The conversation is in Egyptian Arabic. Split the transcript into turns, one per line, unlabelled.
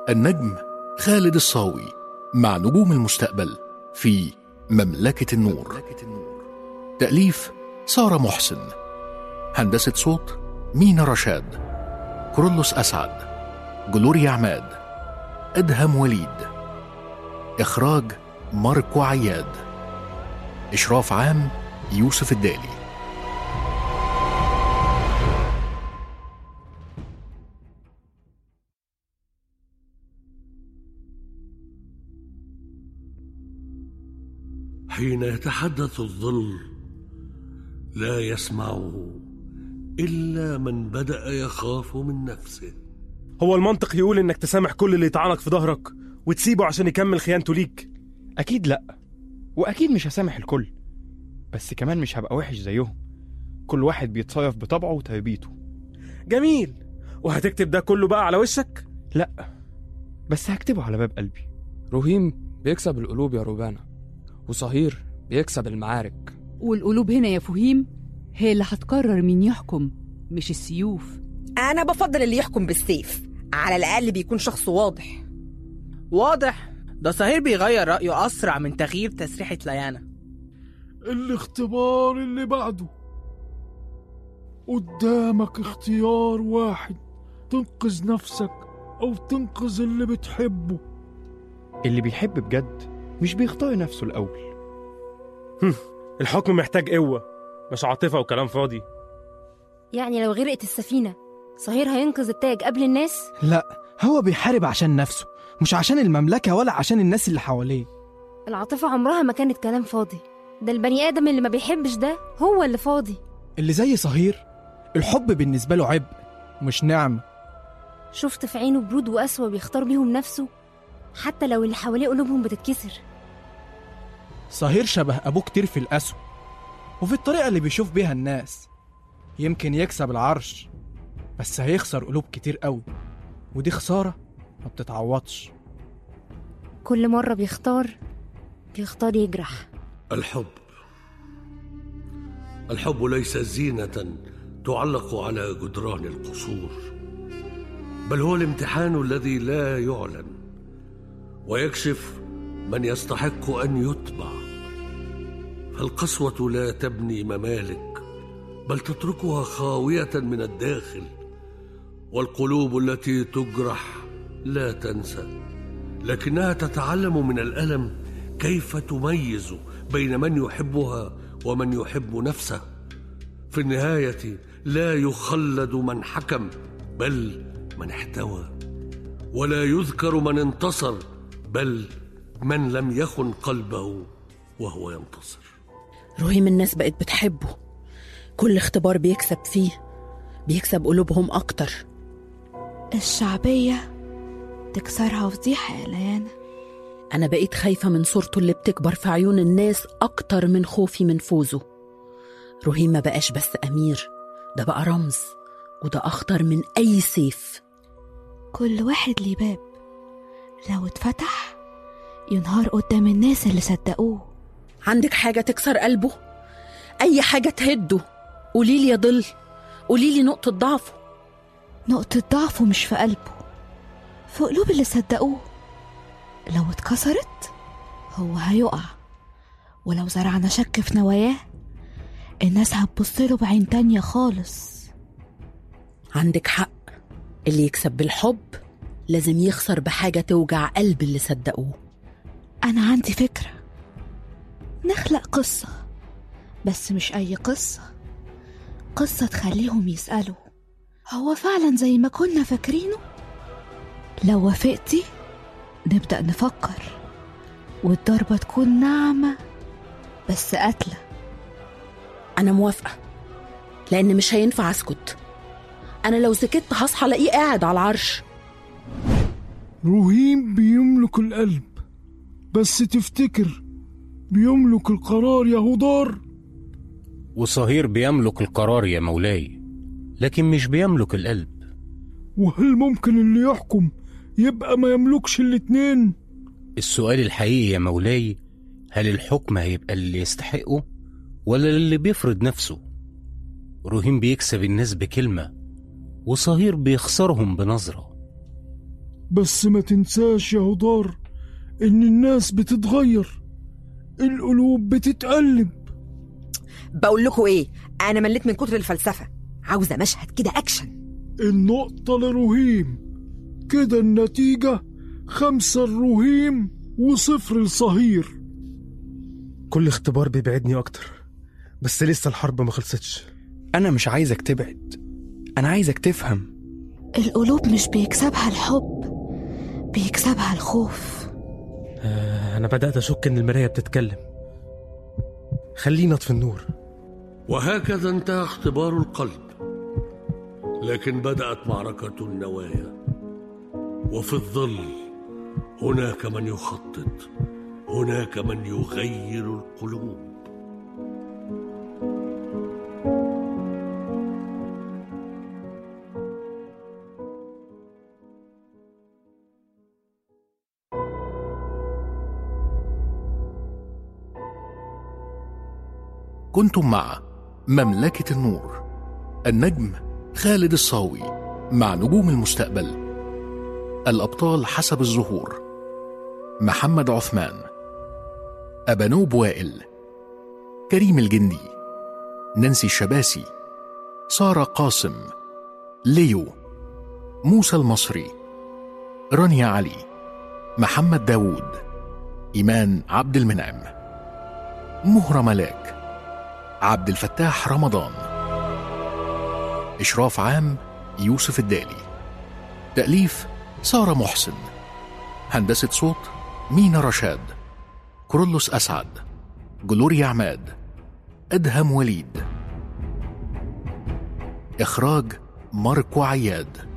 النجم خالد الصاوي مع نجوم المستقبل في مملكة النور تأليف سارة محسن هندسة صوت مينا رشاد كرولوس أسعد جلوريا عماد أدهم وليد إخراج ماركو عياد إشراف عام يوسف الدالي
حين يتحدث الظل لا يسمعه الا من بدا يخاف من نفسه
هو المنطق يقول انك تسامح كل اللي يطعنك في ظهرك وتسيبه عشان يكمل خيانته ليك
أكيد لأ وأكيد مش هسامح الكل بس كمان مش هبقى وحش زيهم كل واحد بيتصيف بطبعه وتربيته
جميل وهتكتب ده كله بقى على وشك
لأ بس هكتبه على باب قلبي
رهيم بيكسب القلوب يا روبانا وصهير بيكسب المعارك
والقلوب هنا يا فهيم هي اللي هتقرر مين يحكم مش السيوف
أنا بفضل اللي يحكم بالسيف على الأقل بيكون شخص واضح
واضح ده صهير بيغير رأيه أسرع من تغيير تسريحة ليانا
الاختبار اللي بعده قدامك اختيار واحد تنقذ نفسك أو تنقذ اللي بتحبه
اللي بيحب بجد مش بيختار نفسه الأول
الحكم محتاج قوة مش عاطفة وكلام فاضي
يعني لو غرقت السفينة صهير هينقذ التاج قبل الناس؟
لا هو بيحارب عشان نفسه مش عشان المملكة ولا عشان الناس اللي حواليه
العاطفة عمرها ما كانت كلام فاضي ده البني آدم اللي ما بيحبش ده هو اللي فاضي
اللي زي صهير الحب بالنسبة له عبء مش نعمة
شفت في عينه برود وقسوة بيختار بيهم نفسه حتى لو اللي حواليه قلوبهم بتتكسر
صهير شبه أبوه كتير في القسوة وفي الطريقة اللي بيشوف بيها الناس يمكن يكسب العرش بس هيخسر قلوب كتير قوي ودي خسارة ما بتتعوضش
كل مرة بيختار بيختار يجرح
الحب الحب ليس زينه تعلق على جدران القصور بل هو الامتحان الذي لا يعلن ويكشف من يستحق ان يتبع فالقسوه لا تبني ممالك بل تتركها خاويه من الداخل والقلوب التي تجرح لا تنسى لكنها تتعلم من الالم كيف تميز بين من يحبها ومن يحب نفسه في النهايه لا يخلد من حكم بل من احتوى ولا يذكر من انتصر بل من لم يخن قلبه وهو ينتصر
رهيم الناس بقت بتحبه كل اختبار بيكسب فيه بيكسب قلوبهم أكتر
الشعبية تكسرها فضيحة يا ليانا
أنا بقيت خايفة من صورته اللي بتكبر في عيون الناس أكتر من خوفي من فوزه رهيم ما بقاش بس أمير ده بقى رمز وده أخطر من أي سيف
كل واحد ليه باب لو اتفتح ينهار قدام الناس اللي صدقوه
عندك حاجة تكسر قلبه أي حاجة تهده قوليلي يا ضل قوليلي نقطة ضعفه
نقطة ضعفه مش في قلبه في قلوب اللي صدقوه لو اتكسرت هو هيقع ولو زرعنا شك في نواياه الناس هتبصله بعين تانية خالص
عندك حق اللي يكسب بالحب لازم يخسر بحاجة توجع قلب اللي صدقوه
أنا عندي فكرة نخلق قصة بس مش أي قصة قصة تخليهم يسألوا هو فعلا زي ما كنا فاكرينه لو وافقتي نبدأ نفكر والضربة تكون ناعمة بس قاتلة
أنا موافقة لأن مش هينفع أسكت أنا لو سكت هصحى ألاقيه قاعد على العرش
رهيم بيملك القلب بس تفتكر بيملك القرار يا هدار
وصهير بيملك القرار يا مولاي لكن مش بيملك القلب
وهل ممكن اللي يحكم يبقى ما يملكش الاتنين
السؤال الحقيقي يا مولاي هل الحكم هيبقى اللي يستحقه ولا اللي بيفرض نفسه رهيم بيكسب الناس بكلمة وصهير بيخسرهم بنظرة
بس ما تنساش يا هدار إن الناس بتتغير القلوب بتتقلب
بقول لكم ايه انا مليت من كتر الفلسفه عاوزه مشهد كده اكشن
النقطة لرهيم كده النتيجة خمسة لرهيم وصفر لصهير
كل اختبار بيبعدني أكتر بس لسه الحرب ما خلصتش
أنا مش عايزك تبعد أنا عايزك تفهم
القلوب مش بيكسبها الحب بيكسبها الخوف
آه أنا بدأت أشك إن المراية بتتكلم خلينا في النور
وهكذا انتهى اختبار القلب لكن بدأت معركة النوايا وفي الظل هناك من يخطط هناك من يغير القلوب
كنتم مع مملكة النور النجم خالد الصاوي مع نجوم المستقبل الأبطال حسب الظهور محمد عثمان أبانوب وائل كريم الجندي نانسي الشباسي سارة قاسم ليو موسى المصري رانيا علي محمد داوود إيمان عبد المنعم مهرة ملاك عبد الفتاح رمضان إشراف عام يوسف الدالي تأليف سارة محسن هندسة صوت مينا رشاد كرولوس أسعد جلوريا عماد أدهم وليد إخراج ماركو عياد